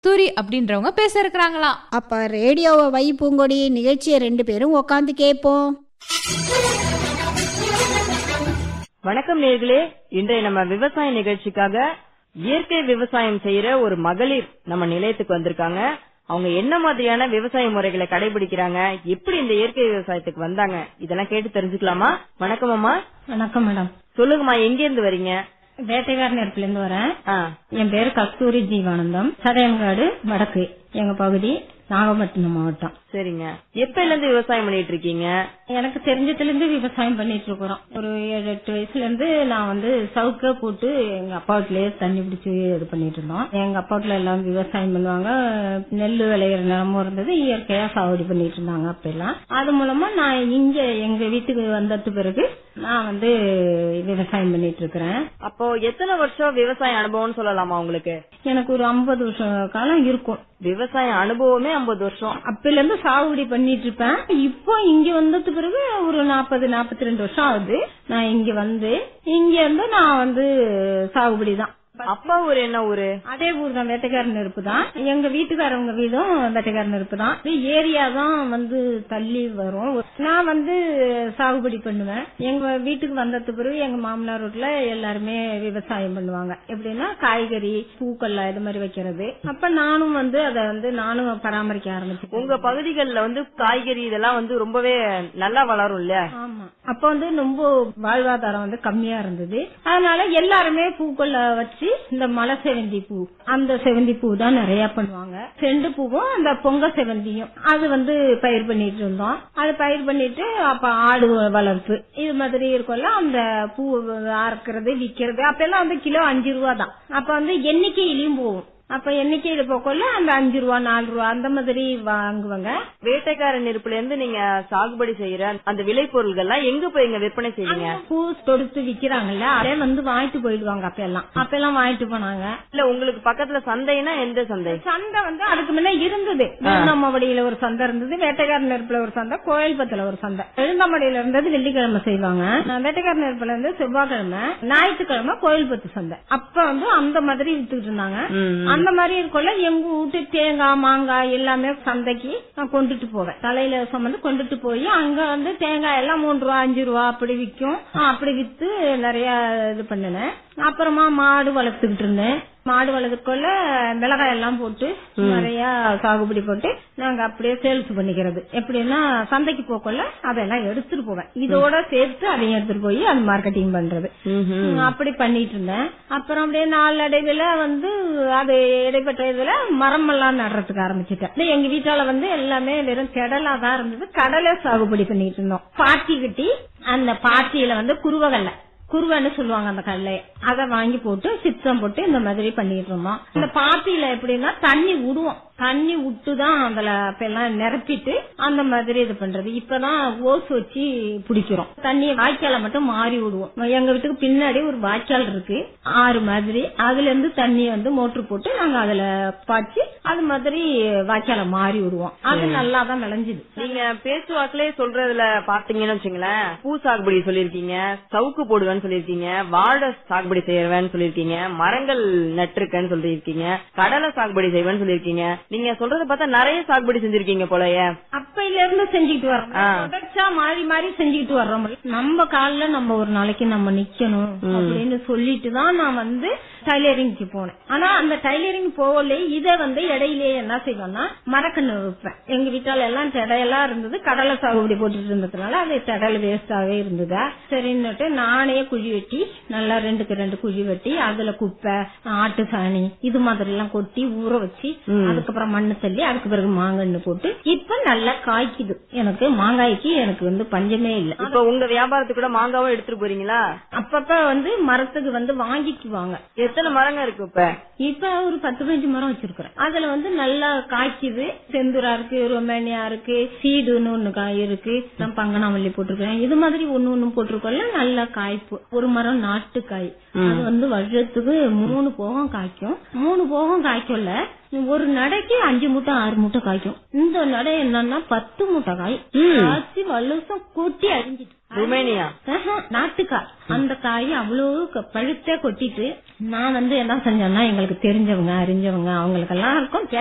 கஸ்தூரி அப்படின்றவங்க பேச இருக்கிறாங்களாம் அப்ப ரேடியோவை வை பூங்கொடி நிகழ்ச்சியை ரெண்டு பேரும் உக்காந்து கேட்போம் வணக்கம் நேர்களே இன்றைய நம்ம விவசாய நிகழ்ச்சிக்காக இயற்கை விவசாயம் செய்யற ஒரு மகளிர் நம்ம நிலையத்துக்கு வந்திருக்காங்க அவங்க என்ன மாதிரியான விவசாய முறைகளை கடைபிடிக்கிறாங்க எப்படி இந்த இயற்கை விவசாயத்துக்கு வந்தாங்க இதெல்லாம் கேட்டு தெரிஞ்சுக்கலாமா வணக்கம் அம்மா வணக்கம் மேடம் சொல்லுங்கம்மா எங்க இருந்து வரீங்க வேட்டைக்கார நெருப்புல இருந்து வரேன் ஆ, என் பேரு கஸ்தூரி ஜீவானந்தம் சடையங்காடு வடக்கு எங்க பகுதி நாகப்பட்டினம் மாவட்டம் சரிங்க எப்பல இருந்து விவசாயம் பண்ணிட்டு இருக்கீங்க எனக்கு தெரிஞ்சதுல இருந்து விவசாயம் பண்ணிட்டு இருக்கிறோம் ஒரு ஏழு எட்டு வயசுல இருந்து நான் வந்து சவுக்க போட்டு எங்க அப்பா வீட்லயே தண்ணி பிடிச்சி இது பண்ணிட்டு இருந்தோம் எங்க அப்பா வீட்டுல எல்லாம் விவசாயம் பண்ணுவாங்க நெல் விளையிற நிலமும் இருந்தது இயற்கையா சாகுபடி பண்ணிட்டு இருந்தாங்க அப்பெல்லாம் அது மூலமா நான் இங்க எங்க வீட்டுக்கு வந்தது பிறகு நான் வந்து விவசாயம் பண்ணிட்டு இருக்கிறேன் அப்போ எத்தனை வருஷம் விவசாய அனுபவம்னு சொல்லலாமா உங்களுக்கு எனக்கு ஒரு ஐம்பது வருஷம் காலம் இருக்கும் விவசாய அனுபவமே 50 வருஷம் அப்பல இருந்து சாகுபடி பண்ணிட்டு இருப்பேன் இப்போ இங்க வந்தது பிறகு ஒரு நாற்பது நாற்பத்தி ரெண்டு வருஷம் ஆகுது நான் இங்க வந்து இங்க இருந்து நான் வந்து சாகுபடி தான் அப்பா ஊர் என்ன ஊரு அதே ஊர் தான் வேட்டைக்கார நெருப்பு தான் எங்க வீட்டுக்காரவங்க வீடும் வேட்டைக்கார நெருப்பு தான் ஏரியா தான் வந்து தள்ளி வரும் நான் வந்து சாகுபடி பண்ணுவேன் எங்க வீட்டுக்கு வந்தது பிறகு எங்க மாமனார் வீட்டுல எல்லாருமே விவசாயம் பண்ணுவாங்க எப்படின்னா காய்கறி பூக்கள்லாம் இது மாதிரி வைக்கிறது அப்ப நானும் வந்து அதை வந்து நானும் பராமரிக்க ஆரம்பிச்சேன் உங்க பகுதிகளில் வந்து காய்கறி இதெல்லாம் வந்து ரொம்பவே நல்லா வளரும் இல்ல ஆமா அப்ப வந்து ரொம்ப வாழ்வாதாரம் வந்து கம்மியா இருந்தது அதனால எல்லாருமே பூக்கள் வச்சு இந்த மலை செவந்தி பூ அந்த செவந்தி பூ தான் நிறைய பண்ணுவாங்க செண்டு பூவும் அந்த பொங்க செவந்தியும் அது வந்து பயிர் பண்ணிட்டு இருந்தோம் அது பயிர் பண்ணிட்டு அப்ப ஆடு வளர்ப்பு இது மாதிரி இருக்கும்ல அந்த பூ அறுக்கிறது விக்கிறது அப்ப எல்லாம் வந்து கிலோ அஞ்சு ரூபா தான் அப்ப வந்து எண்ணிக்கையிலயும் போகும் அப்ப எண்ணிக்கையில போக்கல அந்த அஞ்சு ரூபா நாலு ரூபா அந்த மாதிரி வாங்குவாங்க வேட்டைக்கார நெருப்புல இருந்து நீங்க சாகுபடி செய்யற அந்த விளைபொருள்கள்லாம் எங்க போய் இங்க விற்பனை செய்வீங்க பூ தொடுத்து விக்கிறாங்கல்ல அதே வந்து வாங்கிட்டு போயிடுவாங்க அப்ப எல்லாம் அப்ப எல்லாம் வாங்கிட்டு போனாங்க இல்ல உங்களுக்கு பக்கத்துல சந்தைனா எந்த சந்தை சந்தை வந்து அதுக்கு முன்ன இருந்தது எழுந்தாமடியில ஒரு சந்தை இருந்தது வேட்டைக்கார நெருப்புல ஒரு சந்தை கோயில்பத்துல ஒரு சந்தை எழுந்தாமடியில இருந்தது வெள்ளிக்கிழமை செய்வாங்க நான் வேட்டைக்கார நெருப்புல இருந்து செவ்வாய்க்கிழமை ஞாயிற்றுக்கிழமை கோயில்பத்து சந்தை அப்ப வந்து அந்த மாதிரி வித்துக்கிட்டு இருந்தாங்க ம். அந்த மாதிரி இருக்கும்ல எங்க வீட்டு தேங்காய் மாங்காய் எல்லாமே சந்தைக்கு நான் கொண்டுட்டு போவேன் தலையில சுமந்து கொண்டுட்டு போய் அங்க வந்து தேங்காய் எல்லாம் மூணு ரூபா அஞ்சு ரூபா அப்படி விக்கும் அப்படி வித்து நிறைய இது பண்ணினேன் அப்புறமா மாடு வளர்த்துக்கிட்டு இருந்தேன் மாடு வளர்த்துக்கொள்ள மிளகாய் எல்லாம் போட்டு நிறைய சாகுபடி போட்டு நாங்க அப்படியே சேல்ஸ் பண்ணிக்கிறது எப்படின்னா சந்தைக்கு போக்கொள்ள அதெல்லாம் எடுத்துட்டு போவேன் இதோட சேர்த்து அதையும் எடுத்துட்டு போய் அது மார்க்கெட்டிங் பண்றது ம், அப்படி பண்ணிட்டு இருந்தேன் அப்புறம் அப்படியே நாளடைவுல வந்து அது இடைப்பட்ட இதுல மரம் எல்லாம் நடுறதுக்கு ஆரம்பிச்சிட்டேன் இல்ல, எங்க வீட்டால வந்து எல்லாமே வெறும் செடலா தான் இருந்தது கடலை சாகுபடி பண்ணிட்டு இருந்தோம் பாத்தி கட்டி அந்த பாத்தியில வந்து குருவகல்ல குருவன்னு சொல்லுவாங்க அந்த கடலைய அதை வாங்கி போட்டு சிப்சம் போட்டு இந்த மாதிரி பண்ணிட்டு இருந்தோம் இந்த பாத்தியில எப்படின்னா தண்ணி விடுவோம் தண்ணி விட்டு தான் அதுல அப்ப எல்லாம் நிரப்பிட்டு அந்த மாதிரி இது பண்றது இப்பதான் ஓஸ் வச்சு பிடிக்கிறோம் தண்ணியை வாய்க்கால மட்டும் மாறி விடுவோம் எங்க வீட்டுக்கு பின்னாடி ஒரு வாய்க்கால் இருக்கு ஆறு மாதிரி அதுல இருந்து தண்ணியை வந்து மோட்டர் போட்டு நாங்க அதுல பாய்ச்சி அது மாதிரி வாய்க்கால மாறி விடுவோம் அது நல்லா தான் விளைஞ்சுது நீங்க பேசுவாக்கிலே சொல்றதுல பாத்தீங்கன்னு வச்சுங்களேன் பூ சாகுபடி சொல்லிருக்கீங்க சவுக்கு போடுவேன்னு சொல்லிருக்கீங்க வாழை சாகுபடி செய்வேன்னு சொல்லிருக்கீங்க மரங்கள் நட்டிருக்கேன்னு சொல்லிருக்கீங்க கடலை சாகுபடி செய்வேன்னு சொல்லிருக்கீங்க நீங்க சொல்றத பார்த்தா நிறைய சாகுபடி செஞ்சிருக்கீங்க போலயே அப்பையில இருந்து செஞ்சுக்கிட்டு வர்றோம் ஆ. தொடர்ச்சியா மாறி மாறி செஞ்சுக்கிட்டு வர்றோம் நம்ம கால்ல நம்ம ஒரு நாளைக்கு நம்ம நிக்கணும் அப்படின்னு சொல்லிட்டு தான் நான் வந்து டைலரிங்க்கு போனேன் ஆனா அந்த டைலரிங் போகல இத வந்து இடையிலேயே என்ன செய்வோம்னா மரக்கண்ணு வைப்பேன் எங்க வீட்டால எல்லாம் திடையெல்லாம் இருந்தது கடலை சாகுபடி போட்டுட்டு இருந்ததுனால அது திடல் வேஸ்டாவே இருந்ததா சரின்னுட்டு நானே குழி வெட்டி நல்லா ரெண்டுக்கு ரெண்டு குழி வெட்டி அதுல குப்பை ஆட்டு சாணி இது மாதிரி எல்லாம் கொட்டி ஊற வச்சு அதுக்கப்புறம் மண்ணு தள்ளி அதுக்கு பிறகு மாங்கன்னு போட்டு இப்ப நல்லா காய்க்குது எனக்கு மாங்காய்க்கு எனக்கு வந்து பஞ்சமே இல்ல இப்ப உங்க வியாபாரத்துக்கு கூட மாங்காவும் எடுத்துட்டு போறீங்களா அப்பப்ப வந்து மரத்துக்கு வந்து வாங்கிக்குவாங்க எத்தனை மரங்க இருக்கு இப்ப இப்ப ஒரு பத்து பதினஞ்சு மரம் வச்சிருக்கிறேன் அதுல வந்து நல்லா காய்க்குது செந்தூரா இருக்கு ரொமேனியா இருக்கு சீடுன்னு ஒண்ணு காய் இருக்கு நான் பங்கனாமல்லி போட்டிருக்கேன் இது மாதிரி ஒண்ணு ஒண்ணு போட்டிருக்கோம்ல நல்லா காய்ப்பு ஒரு மரம் நாட்டு காய் அது வந்து வருஷத்துக்கு மூணு போகம் காய்க்கும் மூணு போகம் காய்க்கும்ல ஒரு நடைக்கு அஞ்சு மூட்டை ஆறு மூட்டை காய்க்கும் இந்த நடை என்னன்னா பத்து மூட்டை காய் காய்ச்சி வலுசம் கொட்டி அரிஞ்சிட்டு ருமேனியா ஆஹா, நாட்டுக்காய் அந்த காய் அவ்வளவு க- பழுத்தே கொட்டிட்டு நான் வந்து என்ன செஞ்சேன்னா எங்களுக்கு தெரிஞ்சவங்க அறிஞ்சவங்க அவங்களுக்கெல்லாம் இருக்கும்